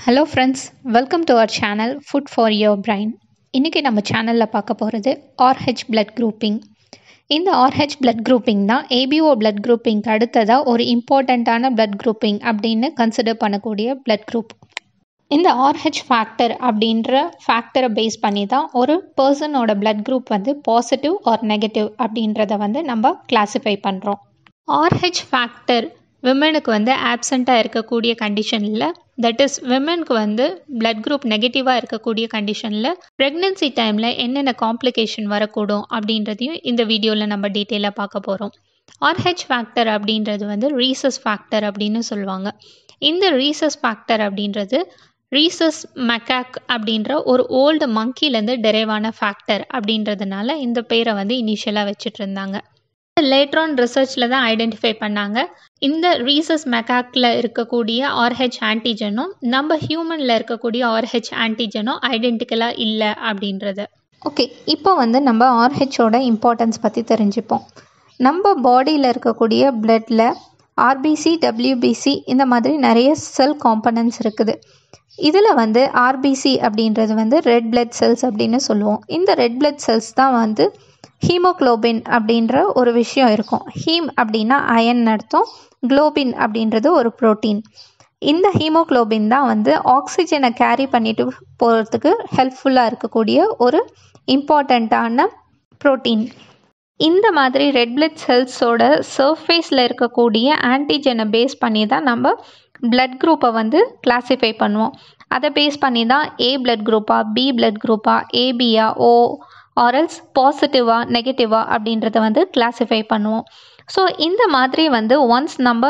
hello friends welcome to our channel food for your brain இன்றைக்கி நம்ம சேனலில் பார்க்க போகிறது ஆர்ஹெச் பிளட் குரூப்பிங் இந்த ஆர்ஹெச் பிளட் குரூப்பிங் தான் ஏபிஓ பிளட் குரூப்பிங்க்கு அடுத்ததாக ஒரு இம்பார்ட்டண்ட்டான பிளட் குரூப்பிங் அப்படின்னு கன்சிடர் பண்ணக்கூடிய பிளட் குரூப் இந்த ஆர்ஹெச் ஃபேக்டர் அப்படின்ற ஃபேக்டரை பேஸ் பண்ணி தான் ஒரு பர்சனோட பிளட் குரூப் வந்து பாசிட்டிவ் ஆர் நெகட்டிவ் அப்படின்றத வந்து நம்ம கிளாஸிஃபை பண்ணுறோம் ஆர்ஹெச் ஃபேக்டர் விமனுக்கு வந்து ஆப்சண்ட்டாக இருக்கக்கூடிய கண்டிஷனில் தட் இஸ் விமனுக்கு வந்து பிளட் குரூப் நெகட்டிவாக இருக்கக்கூடிய கண்டிஷனில் ப்ரெக்னென்சி டைமில் என்னென்ன காம்ப்ளிகேஷன் வரக்கூடும் அப்படின்றதையும் இந்த வீடியோவில் நம்ம டீட்டெயிலாக பார்க்க போகிறோம் ஆர்ஹெச் ஃபேக்டர் அப்படின்றது வந்து ரீசஸ் ஃபேக்டர் அப்படின்னு சொல்லுவாங்க இந்த ரீசஸ் ஃபேக்டர் அப்படின்றது ரீசஸ் மெக்காக் அப்படின்ற ஒரு ஓல்டு மங்கிலேருந்து டெரைவான ஃபேக்டர் அப்படின்றதுனால இந்த பேரை வந்து இனிஷியலாக வச்சுட்டு இருந்தாங்க லேட்ரான் ரிசர்ச்சில் தான் ஐடென்டிஃபை பண்ணாங்க இந்த ரீசஸ் மெக்காக்கில் இருக்கக்கூடிய ஆர்ஹெச் ஆன்டிஜனும் நம்ம ஹியூமனில் இருக்கக்கூடிய ஆர்ஹெச் ஆன்டிஜனும் ஐடென்டிக்கலாக இல்லை அப்படின்றது ஓகே இப்போ வந்து நம்ம ஆர்ஹெச்சோட இம்பார்ட்டன்ஸ் பற்றி தெரிஞ்சுப்போம் நம்ம பாடியில் இருக்கக்கூடிய பிளட்டில் ஆர்பிசி டபிள்யூபிசி இந்த மாதிரி நிறைய செல் காம்பனன்ட்ஸ் இருக்குது இதில் வந்து ஆர்பிசி அப்படின்றது வந்து ரெட் பிளட் செல்ஸ் அப்படின்னு சொல்லுவோம் இந்த ரெட் பிளட் செல்ஸ் தான் வந்து ஹீமோக்ளோபின் அப்படின்ற ஒரு விஷயம் இருக்கும் ஹீம் அப்படின்னா அயன் அர்த்தம் குளோபின் அப்படின்றது ஒரு ப்ரோட்டீன் இந்த ஹீமோக்ளோபின் தான் வந்து ஆக்சிஜனை கேரி பண்ணிட்டு போகிறதுக்கு ஹெல்ப்ஃபுல்லாக இருக்கக்கூடிய ஒரு இம்பார்ட்டண்ட்டான ப்ரோட்டீன் இந்த மாதிரி ரெட் பிளட் செல்ஸோட சர்ஃபேஸில் இருக்கக்கூடிய ஆன்டிஜனை பேஸ் பண்ணி தான் நம்ம பிளட் குரூப்பை வந்து கிளாஸிஃபை பண்ணுவோம் அதை பேஸ் பண்ணி தான் ஏ பிளட் குரூப்பா பி பிளட் குரூப்பா ஏபியா ஓ ஆரல்ஸ் பாசிட்டிவா நெகட்டிவா அப்படின்றத வந்து கிளாஸிஃபை பண்ணுவோம் ஸோ இந்த மாதிரி வந்து ஒன்ஸ் நம்ம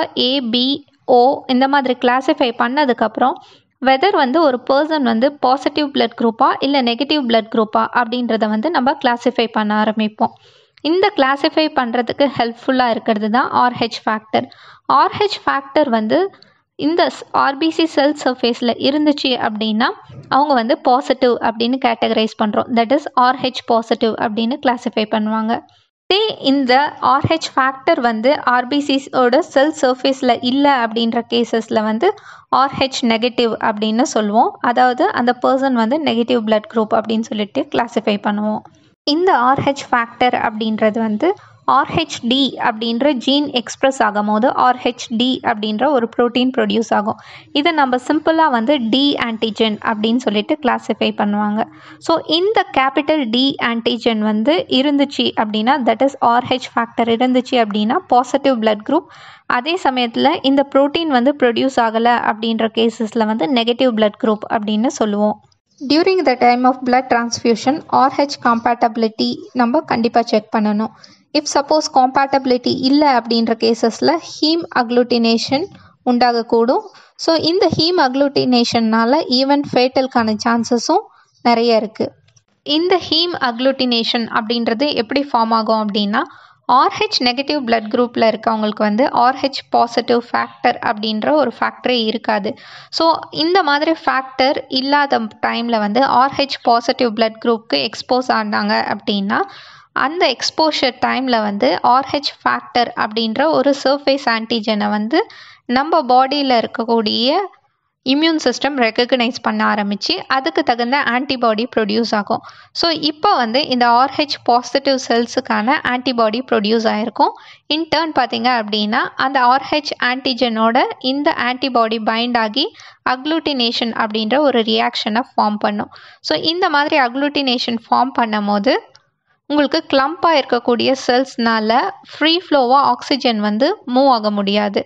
ஏபிஓ இந்த மாதிரி கிளாஸிஃபை பண்ணதுக்கப்புறம் வெதர் வந்து ஒரு பர்சன் வந்து பாசிட்டிவ் பிளட் குரூப்பா இல்லை நெகட்டிவ் பிளட் குரூப்பா அப்படின்றத வந்து நம்ம கிளாஸிஃபை பண்ண ஆரம்பிப்போம் இந்த கிளாஸிஃபை பண்ணுறதுக்கு ஹெல்ப்ஃபுல்லாக இருக்கிறது தான் ஆர்ஹெச் ஃபேக்டர் ஆர்ஹெச் ஃபேக்டர் வந்து இந்த ஆர்பிசி செல் சர்ஃபேஸில் இருந்துச்சு அப்படின்னா அவங்க வந்து பாசிட்டிவ் அப்படின்னு கேட்டகரைஸ் பண்ணுறோம் தட் இஸ் ஆர்ஹெச் பாசிட்டிவ் அப்படின்னு கிளாஸிஃபை பண்ணுவாங்க இதே இந்த ஆர்ஹெச் ஃபேக்டர் வந்து ஆர்பிசிஸோட செல் சர்ஃபேஸில் இல்லை அப்படின்ற கேசஸில் வந்து ஆர்ஹெச் நெகட்டிவ் அப்படின்னு சொல்லுவோம் அதாவது அந்த பர்சன் வந்து நெகட்டிவ் பிளட் குரூப் அப்படின்னு சொல்லிட்டு கிளாஸிஃபை பண்ணுவோம் இந்த ஆர்ஹெச் ஃபேக்டர் அப்படின்றது வந்து ஆர்ஹெச்டி அப்படின்ற ஜீன் எக்ஸ்ப்ரெஸ் ஆகும் போது ஆர்ஹெச்டி அப்படின்ற ஒரு ப்ரோட்டீன் ப்ரொடியூஸ் ஆகும் இதை நம்ம சிம்பிளாக வந்து டி ஆன்டிஜென் அப்படின்னு சொல்லிட்டு கிளாஸிஃபை பண்ணுவாங்க ஸோ இந்த கேபிட்டல் டி ஆன்டிஜென் வந்து இருந்துச்சு அப்படின்னா தட் இஸ் ஆர்ஹெச் ஃபேக்டர் இருந்துச்சு அப்படின்னா பாசிட்டிவ் பிளட் குரூப் அதே சமயத்தில் இந்த ப்ரோட்டீன் வந்து ப்ரொடியூஸ் ஆகலை அப்படின்ற கேசஸில் வந்து நெகட்டிவ் பிளட் குரூப் அப்படின்னு சொல்லுவோம் during the time of blood transfusion Rh compatibility நம்ம கண்டிப்பாக செக் பண்ணணும் இஃப் சப்போஸ் காம்பேட்டபிலிட்டி இல்லை அப்படின்ற கேசஸில் ஹீம் அக்ளூட்டினேஷன் உண்டாகக்கூடும் ஸோ இந்த ஹீம் அக்ளூட்டினேஷன்னால் ஈவன் ஃபேட்டலுக்கான சான்சஸும் நிறைய இருக்குது இந்த ஹீம் அக்ளூட்டினேஷன் அப்படின்றது எப்படி ஃபார்ம் ஆகும் அப்படின்னா ஆர்ஹெச் நெகட்டிவ் பிளட் குரூப்பில் இருக்கவங்களுக்கு வந்து ஆர்ஹெச் பாசிட்டிவ் ஃபேக்டர் அப்படின்ற ஒரு ஃபேக்டரே இருக்காது ஸோ இந்த மாதிரி ஃபேக்டர் இல்லாத டைமில் வந்து ஆர்ஹெச் பாசிட்டிவ் பிளட் குரூப்புக்கு எக்ஸ்போஸ் ஆனாங்க அப்படின்னா அந்த எக்ஸ்போஷர் டைமில் வந்து ஆர்ஹெச் ஃபேக்டர் அப்படின்ற ஒரு சர்ஃபேஸ் ஆன்டிஜனை வந்து நம்ம பாடியில் இருக்கக்கூடிய இம்யூன் சிஸ்டம் ரெக்கக்னைஸ் பண்ண ஆரம்பித்து அதுக்கு தகுந்த ஆன்டிபாடி ப்ரொடியூஸ் ஆகும் ஸோ இப்போ வந்து இந்த ஆர்ஹெச் பாசிட்டிவ் செல்ஸுக்கான ஆன்டிபாடி ப்ரொடியூஸ் ஆகிருக்கும் இன்டர்ன் பார்த்தீங்க அப்படின்னா அந்த ஆர்ஹெச் ஆன்டிஜனோட இந்த ஆன்டிபாடி பைண்ட் ஆகி அக்ளூட்டினேஷன் அப்படின்ற ஒரு ரியாக்ஷனை ஃபார்ம் பண்ணும் ஸோ இந்த மாதிரி அக்ளூட்டினேஷன் ஃபார்ம் பண்ணும் போது உங்களுக்கு கிளம்பாக இருக்கக்கூடிய செல்ஸ்னால ஃப்ரீ ஃப்ளோவாக ஆக்சிஜன் வந்து மூவ் ஆக முடியாது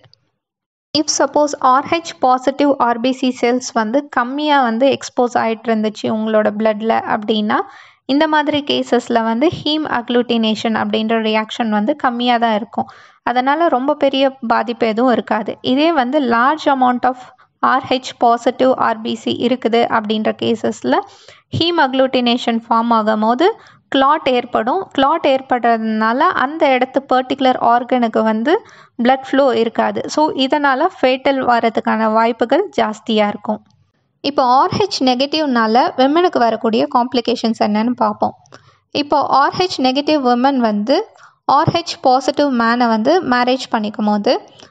if suppose Rh positive RBC cells வந்து கம்மியாக வந்து எக்ஸ்போஸ் ஆகிட்டு இருந்துச்சு உங்களோட பிளட்டில் அப்படின்னா இந்த மாதிரி கேசஸில் வந்து ஹீம் அக்ளூட்டினேஷன் அப்படின்ற ரியாக்ஷன் வந்து கம்மியாக தான் இருக்கும் அதனால் ரொம்ப பெரிய பாதிப்பு எதுவும் இருக்காது இதே வந்து large amount of Rh positive RBC இருக்குது அப்படின்ற கேசஸில் ஹீம் அக்ளூட்டினேஷன் ஃபார்ம் ஆகும் போது கிளாட் ஏற்படும் கிளாட் ஏற்படுறதுனால அந்த இடத்து பர்டிகுலர் ஆர்கனுக்கு வந்து பிளட் ஃப்ளோ இருக்காது ஸோ இதனால் ஃபேட்டல் வரதுக்கான வாய்ப்புகள் ஜாஸ்தியாக இருக்கும் இப்போ ஆர்ஹெச் நெகட்டிவ்னால விமனுக்கு வரக்கூடிய காம்ப்ளிகேஷன்ஸ் என்னன்னு பார்ப்போம் இப்போ ஆர்ஹெச் நெகட்டிவ் விமன் வந்து ஆர்ஹெச் பாசிட்டிவ் மேனை வந்து மேரேஜ் பண்ணிக்கும் போது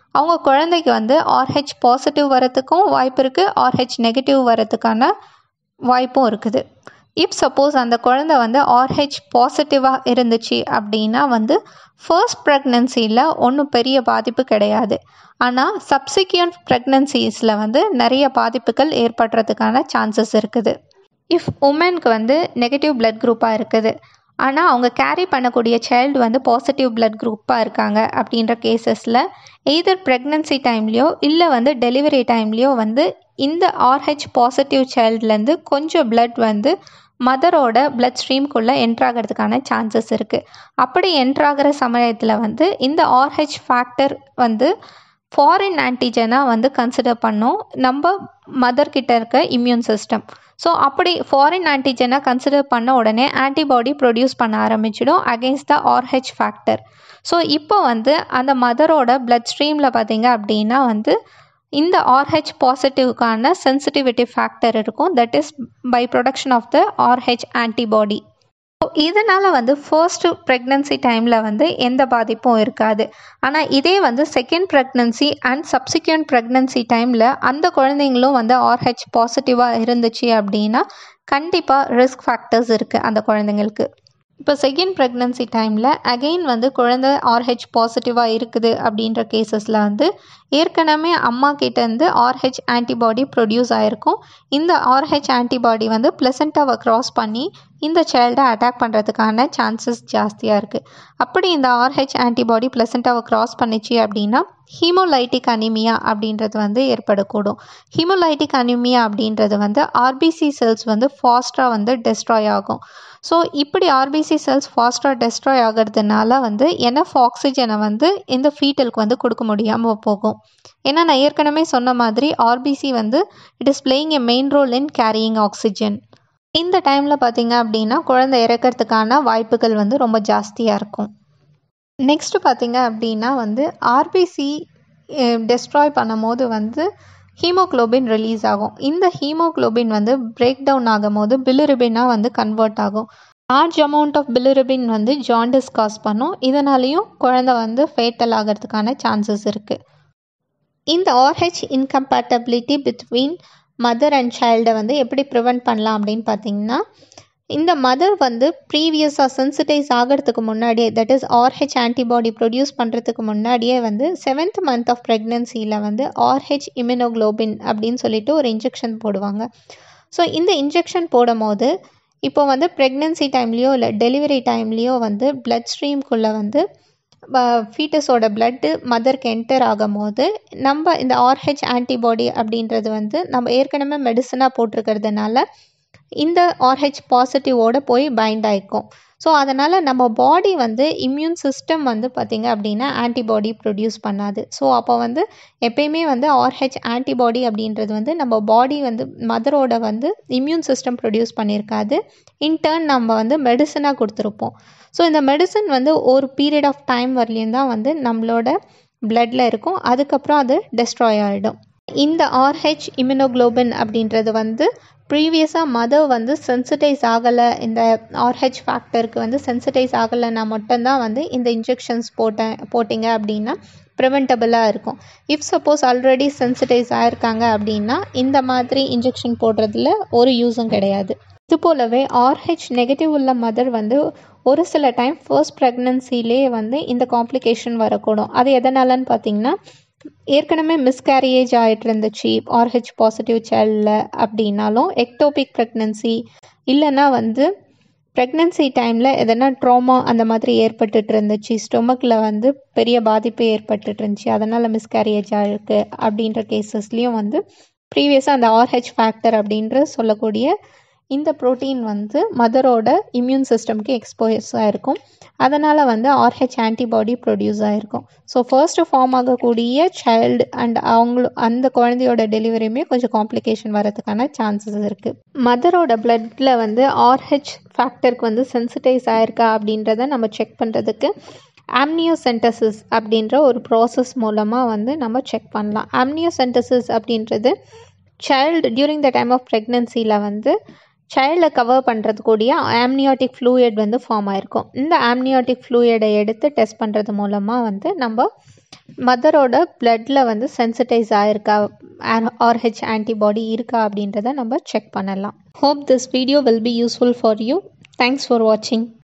அவங்க குழந்தைக்கு வந்து ஆர்ஹெச் பாசிட்டிவ் வரத்துக்கும் வாய்ப்பு இருக்குது ஆர்ஹெச் நெகட்டிவ் வரத்துக்கான வாய்ப்பும் இருக்குது இப் சப்போஸ் அந்த குழந்தை வந்து ஆர்ஹெச் பாசிட்டிவாக இருந்துச்சு அப்படின்னா வந்து ஃபர்ஸ்ட் ப்ரெக்னென்சியில் ஒன்றும் பெரிய பாதிப்பு கிடையாது ஆனால் சப்சிக்வெண்ட் ப்ரெக்னென்சிஸில் வந்து நிறைய பாதிப்புகள் ஏற்படுறதுக்கான சான்சஸ் இருக்குது இஃப் உமனுக்கு வந்து நெகட்டிவ் பிளட் குரூப்பாக இருக்குது ஆனால் அவங்க கேரி பண்ணக்கூடிய சைல்டு வந்து பாசிட்டிவ் பிளட் குரூப்பாக இருக்காங்க அப்படின்ற கேசஸில் எய்தர் ப்ரெக்னென்சி டைம்லேயோ இல்லை வந்து டெலிவரி டைம்லேயோ வந்து இந்த ஆர்ஹெச் பாசிட்டிவ் சைல்ட்லேருந்து கொஞ்சம் பிளட் வந்து மதரோட பிளட் ஸ்ட்ரீம்குள்ளே என்ட்ராகிறதுக்கான சான்சஸ் இருக்குது அப்படி என்ட்ராகிற சமயத்தில் வந்து இந்த ஆர்ஹெச் ஃபேக்டர் வந்து ஃபாரின் ஆன்டிஜனாக வந்து கன்சிடர் பண்ணோம் நம்ம மதர்கிட்ட இருக்க இம்யூன் சிஸ்டம் ஸோ அப்படி ஃபாரின் ஆன்டிஜனை கன்சிடர் பண்ண உடனே ஆன்டிபாடி ப்ரொடியூஸ் பண்ண ஆரம்பிச்சிடும் against the Rh factor so இப்போ வந்து அந்த மதரோட பிளட் ஸ்ட்ரீமில் பார்த்தீங்க அப்படின்னா வந்து இந்த ஆர்ஹெச் பாசிட்டிவ்க்கான சென்சிட்டிவிட்டி ஃபேக்டர் இருக்கும் that is by production of the Rh antibody so இதனால் வந்து ஃபர்ஸ்ட்டு ப்ரெக்னென்சி டைமில் வந்து எந்த பாதிப்பும் இருக்காது ஆனால் இதே வந்து second pregnancy and subsequent pregnancy டைமில் அந்த குழந்தைங்களும் வந்து ஆர்ஹெச் பாசிட்டிவாக இருந்துச்சு அப்படின்னா கண்டிப்பாக ரிஸ்க் ஃபேக்டர்ஸ் இருக்குது அந்த குழந்தைங்களுக்கு இப்போ செகண்ட் ப்ரெக்னென்சி டைமில் அகெயின் வந்து குழந்தை ஆர்ஹெச் பாசிட்டிவாக இருக்குது அப்படின்ற கேசஸில் வந்து ஏற்கனவே அம்மா கிட்டேருந்து ஆர்ஹெச் ஆன்டிபாடி ப்ரொடியூஸ் ஆகிருக்கும் இந்த ஆர்ஹெச் ஆன்டிபாடி வந்து ப்ளசண்ட்டாவை க்ராஸ் பண்ணி இந்த சைல்டை அட்டாக் பண்ணுறதுக்கான சான்சஸ் ஜாஸ்தியாக இருக்குது அப்படி இந்த ஆர்ஹெச் ஆன்டிபாடி ப்ளசண்ட்டாவை க்ராஸ் பண்ணிச்சு அப்படின்னா ஹீமோலைட்டிக் அனிமியா அப்படின்றது வந்து ஏற்படக்கூடும் ஹீமோலைட்டிக் அனிமியா அப்படின்றது வந்து ஆர்பிசி செல்ஸ் வந்து ஃபாஸ்ட்டாக வந்து டெஸ்ட்ராய் ஆகும் ஸோ இப்படி ஆர்பிசி செல்ஸ் ஃபாஸ்ட்டாக டெஸ்ட்ராய் ஆகிறதுனால வந்து எனஃப் ஆக்சிஜனை வந்து இந்த ஃபீட்டலுக்கு வந்து கொடுக்க முடியாமல் போகும் ஏன்னா நான் ஏற்கனவே சொன்ன மாதிரி ஆர்பிசி வந்து it is playing a main role in carrying oxygen இந்த டைமில் பார்த்தீங்க அப்படின்னா குழந்தை இறக்கிறதுக்கான வாய்ப்புகள் வந்து ரொம்ப ஜாஸ்தியாக இருக்கும் நெக்ஸ்ட்டு பார்த்தீங்க அப்படின்னா வந்து ஆர்பிசி டெஸ்ட்ராய் பண்ணும்போது வந்து ஹீமோக்ளோபின் ரிலீஸ் ஆகும் இந்த ஹீமோக்ளோபின் வந்து பிரேக் டவுன் ஆகும்போது பிலிருபினாக வந்து கன்வெர்ட் ஆகும் லார்ஜ் அமௌண்ட் ஆஃப் பிலிருபின் வந்து ஜாண்டிஸ் காஸ் பண்ணும் இதனாலேயும் குழந்தை வந்து ஃபேட்டல் ஆகிறதுக்கான சான்சஸ் இருக்குது இந்த Rh incompatibility between mother and சைல்டை வந்து எப்படி ப்ரிவெண்ட் பண்ணலாம் அப்படின்னு பார்த்தீங்கன்னா இந்த மதர் வந்து ப்ரீவியஸாக சென்சிட்டைஸ் ஆகிறதுக்கு முன்னாடியே that is Rh antibody produce பண்ணுறதுக்கு முன்னாடியே வந்து செவன்த் மந்த் ஆஃப் ப்ரெக்னென்சியில் வந்து ஆர்ஹெச் இம்யூனோக்ளோபின் அப்படின்னு சொல்லிட்டு ஒரு இன்ஜெக்ஷன் போடுவாங்க ஸோ இந்த இன்ஜெக்ஷன் போடும் போது இப்போ வந்து ப்ரெக்னென்சி டைம்லேயோ இல்லை டெலிவரி டைம்லேயோ வந்து பிளட் ஸ்ட்ரீம்குள்ளே வந்து ஃபீட்டஸோட பிளட்டு மதருக்கு என்டர் ஆகும் போது நம்ம இந்த ஆர்ஹெச் ஆன்டிபாடி அப்படின்றது வந்து நம்ம ஏற்கனவே மெடிசனாக போட்டிருக்கிறதுனால இந்த ஆர்ஹெச் பாசிட்டிவோட போய் பைண்ட் ஆகிக்கும் ஸோ அதனால் நம்ம பாடி வந்து இம்யூன் சிஸ்டம் வந்து பார்த்திங்க அப்படின்னா ஆன்டிபாடி ப்ரொடியூஸ் பண்ணாது ஸோ அப்போ வந்து எப்பயுமே வந்து ஆர்ஹெச் ஆன்டிபாடி அப்படின்றது வந்து நம்ம பாடி வந்து மதரோட வந்து இம்யூன் சிஸ்டம் ப்ரொடியூஸ் பண்ணியிருக்காது இன்டர்ன் நம்ம வந்து மெடிசனாக கொடுத்துருப்போம் ஸோ இந்த மெடிசன் வந்து ஒரு பீரியட் ஆஃப் டைம் வரலையும் தான் வந்து நம்மளோட பிளட்டில் இருக்கும் அதுக்கப்புறம் அது டெஸ்ட்ராய் ஆகிடும் இந்த ஆர்ஹெச் இம்யூனோக்ளோபின் அப்படின்றது வந்து ப்ரீவியஸாக மதர் வந்து சென்சிட்டைஸ் ஆகலை இந்த ஆர்ஹெச் ஃபேக்டருக்கு வந்து சென்சிட்டைஸ் ஆகலைன்னா மட்டும்தான் வந்து இந்த இன்ஜெக்ஷன்ஸ் போட்டேன் போட்டிங்க அப்படின்னா ப்ரிவென்டபுளாக இருக்கும் இஃப் சப்போஸ் ஆல்ரெடி சென்சிட்டைஸ் ஆகிருக்காங்க அப்படின்னா இந்த மாதிரி இன்ஜெக்ஷன் போடுறதுல ஒரு யூஸும் கிடையாது இது போலவே ஆர்ஹெச் நெகட்டிவ் உள்ள மதர் வந்து ஒரு சில டைம் ஃபர்ஸ்ட் ப்ரெக்னன்சிலே வந்து இந்த காம்ப்ளிகேஷன் வரக்கூடும் அது எதனாலன்னு பார்த்தீங்கன்னா ஏற்கனவே மிஸ்கேரியேஜ் ஆகிட்டு இருந்துச்சு ஆர்ஹெச் பாசிட்டிவ் சைல்டில் அப்படின்னாலும் எக்டோபிக் ப்ரெக்னன்சி இல்லைன்னா வந்து ப்ரெக்னன்சி டைமில் எதனா ட்ராமா அந்த மாதிரி ஏற்பட்டுட்டு இருந்துச்சு ஸ்டொமக்கில் வந்து பெரிய பாதிப்பு ஏற்பட்டுட்டு இருந்துச்சு அதனால் மிஸ்கேரியேஜ் ஆகிருக்கு அப்படின்ற கேசஸ்லேயும் வந்து ப்ரீவியஸாக அந்த ஆர்ஹெச் ஃபேக்டர் அப்படின்ற சொல்லக்கூடிய இந்த ப்ரோட்டீன் வந்து மதரோட இம்யூன் சிஸ்டம்க்கு எக்ஸ்போஸ் ஆகிருக்கும் அதனால் வந்து ஆர்ஹெச் ஆன்டிபாடி ப்ரொடியூஸ் ஆகிருக்கும் ஸோ ஃபர்ஸ்ட்டு ஃபார்ம் ஆகக்கூடிய சைல்டு அண்ட் அவங்களும் அந்த குழந்தையோட டெலிவரியுமே கொஞ்சம் காம்ப்ளிகேஷன் வரதுக்கான சான்சஸ் இருக்குது மதரோட பிளட்டில் வந்து ஆர்ஹெச் ஃபேக்டருக்கு வந்து சென்சிட்டைஸ் ஆயிருக்கா அப்படின்றத நம்ம செக் பண்ணுறதுக்கு ஆம்னியோசென்டசிஸ் அப்படின்ற ஒரு ப்ராசஸ் மூலமாக வந்து நம்ம செக் பண்ணலாம் ஆம்னியோசென்டசிஸ் அப்படின்றது child during the time of ப்ரெக்னென்சியில் வந்து சைல்டை கவர் பண்ணுறதுக்கூடிய ஆம்னியாட்டிக் ஃப்ளூயிட் வந்து ஃபார்ம் ஆயிருக்கும் இந்த ஆம்னியாட்டிக் ஃப்ளூயிடை எடுத்து டெஸ்ட் பண்ணுறது மூலமாக வந்து நம்ம மதரோட பிளட்டில் வந்து சென்சிட்டைஸ் ஆயிருக்கா ஆர்ஹெச் ஆன்டிபாடி இருக்கா அப்படின்றத நம்ம செக் பண்ணலாம் hope this video will be useful for you thanks for வாட்சிங்